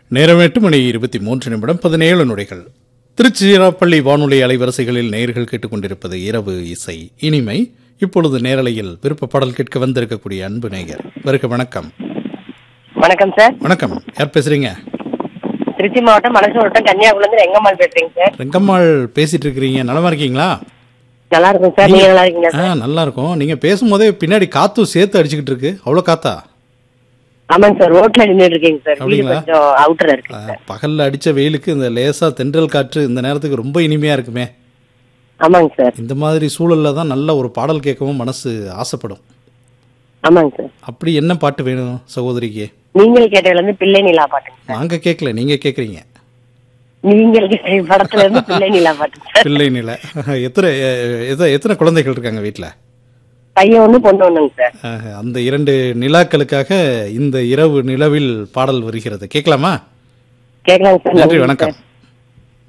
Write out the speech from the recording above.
நேரம் எட்டு மணி இருபத்தி மூன்று நிமிடம் பதினேழு நொடிகள் திருச்சிராப்பள்ளி வானொலி அலைவரிசைகளில் நேயர்கள் கேட்டுக்கொண்டிருப்பது இரவு இசை இனிமை இப்பொழுது நேரலையில் விருப்ப பாடல் கேட்க வந்திருக்கக்கூடிய அன்பு நேயர் வருக வணக்கம் வணக்கம் சார் வணக்கம் யார் பேசுறீங்க திருச்சி மாவட்டம் மலசூர் வட்டம் கன்னியாகுமரி எங்கம்மாள் பேசுறீங்க சார் ரெங்கம்மாள் பேசிட்டு இருக்கிறீங்க நலமா இருக்கீங்களா நல்லா இருக்கும் சார் நீங்க நல்லா இருக்கீங்களா ஆ சார் நல்லா இருக்கும் நீங்க பேசும்போதே பின்னாடி காத்தும் சேர்த்து அடிச்சுக்கிட்டு இருக்கு அவ்வளோ காத்தா ஆமாங்க சார் ரோட்ல நின்றுட்டு இருக்கீங்க சார் வீடு அப்படிங்களா? கொஞ்சம் அவுட்டர்ல இருக்கு ஆ, சார் பகல்ல அடிச்ச வெயிலுக்கு இந்த லேசா தென்றல் காற்று இந்த நேரத்துக்கு ரொம்ப இனிமையா இருக்குமே ஆமாங்க சார் இந்த மாதிரி சூழல்ல தான் நல்ல ஒரு பாடல் கேட்கவும் மனசு ஆசைப்படும் ஆமாங்க சார் அப்படி என்ன பாட்டு வேணும் சகோதரிக்கு நீங்கள் கேட்டதுல இருந்து பிள்ளை நிலா பாட்டுங்க சார் நாங்க கேட்கல நீங்க கேக்குறீங்க நீங்கள் கேட்ட படத்துல இருந்து பிள்ளை நிலா பாட்டுங்க சார் பிள்ளை நிலை எத்தனை எ- எத்த- எத்தனை குழந்தைகள் இருக்காங்க வீட்ல பையன் ஒண்ணு பொண்ணு ஒண்ணுங்க சார் ஆஹ், அந்த இரண்டு நிலாக்களுக்காக இந்த இரவு நிலவில் பாடல் வருகிறது கேட்கலாமா கேட்கலாங்க சார் நன்றி வணக்கம்